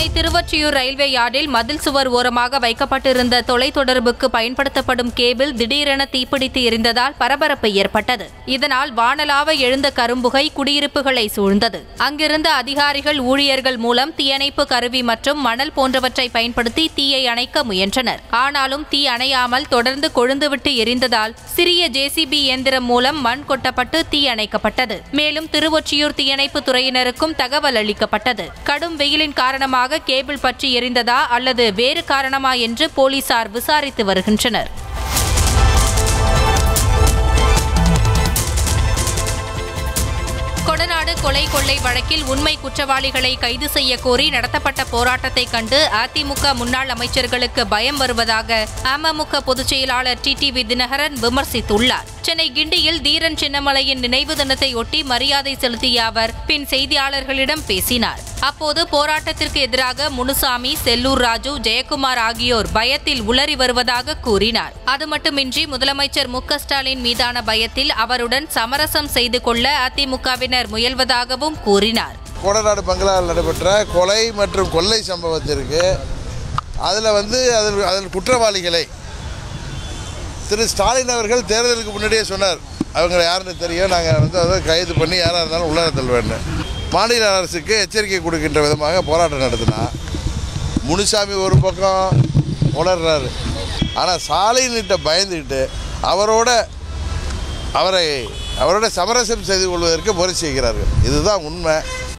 Chennai Thiruvottiyur railway யார்டில் மதில் சுவர் ஓரமாக வைக்கப்பட்டிருந்த தொலைத்தொடர்புக்கு பயன்படுத்தப்படும் கேபிள் திடீரென தீப்பிடித்து எரிந்ததால் பரபரப்பு ஏற்பட்டது இதனால் வானலாவ எழுந்த கரும்புகை குடியிருப்புகளை சூழ்ந்தது அங்கிருந்த அதிகாரிகள் ஊழியர்கள் மூலம் தீயணைப்பு கருவி மற்றும் மணல் போன்றவற்றை பயன்படுத்தி தீயை அணைக்க முயன்றனர் ஆனாலும் தீ அணையாமல் தொடர்ந்து கொழுந்துவிட்டு எரிந்ததால் சிறிய ஜேசிபி இயந்திரம் மூலம் மண் கொட்டப்பட்டு தீ அணைக்கப்பட்டது மேலும் திருவொற்றியூர் தீயணைப்பு துறையினருக்கும் தகவல் அளிக்கப்பட்டது கடும் வெயிலின் காரணமாக கேபிள் பற்றி எரிந்ததா அல்லது வேறு காரணமா என்று போலீசார் விசாரித்து வருகின்றனர் கொடநாடு கொலை கொள்ளை வழக்கில் உண்மை குற்றவாளிகளை கைது செய்ய கோரி நடத்தப்பட்ட போராட்டத்தை கண்டு அதிமுக முன்னாள் அமைச்சர்களுக்கு பயம் வருவதாக அமமுக பொதுச் செயலாளர் டிடிவி தினகரன் விமர்சித்துள்ளார் சென்னை கிண்டியில் தீரன் சின்னமலையின் நினைவு தினத்தையொட்டி மரியாதை செலுத்திய அவர் பின் செய்தியாளர்களிடம் பேசினார் அப்போது போராட்டத்திற்கு எதிராக முனுசாமி செல்லூர் ராஜு ஜெயக்குமார் ஆகியோர் பயத்தில் உளறி வருவதாக கூறினார் அது மட்டுமின்றி முதலமைச்சர் மு க ஸ்டாலின் மீதான பயத்தில் அவருடன் சமரசம் செய்து கொள்ள அதிமுகவினர் முயல்வதாகவும் கூறினார் கோடநாடு பங்களாவில் நடைபெற்ற கொலை மற்றும் கொள்ளை சம்பவத்திற்கு அதில் வந்து அதில் அதில் குற்றவாளிகளை திரு ஸ்டாலின் அவர்கள் தேர்தலுக்கு முன்னாடியே சொன்னார் அவங்க யாருன்னு தெரியும் நாங்கள் வந்து அதை கைது பண்ணி யாராக இருந்தாலும் உள்ளார தள்ளுவேன்னு மாநில அரசுக்கு எச்சரிக்கை கொடுக்கின்ற விதமாக போராட்டம் நடத்தினா முனுசாமி ஒரு பக்கம் உணர்றாரு ஆனால் ஸ்டாலின்கிட்ட பயந்துக்கிட்டு அவரோட அவரை அவரோட சமரசம் செய்து கொள்வதற்கு முயற்சி செய்கிறார்கள் இதுதான் உண்மை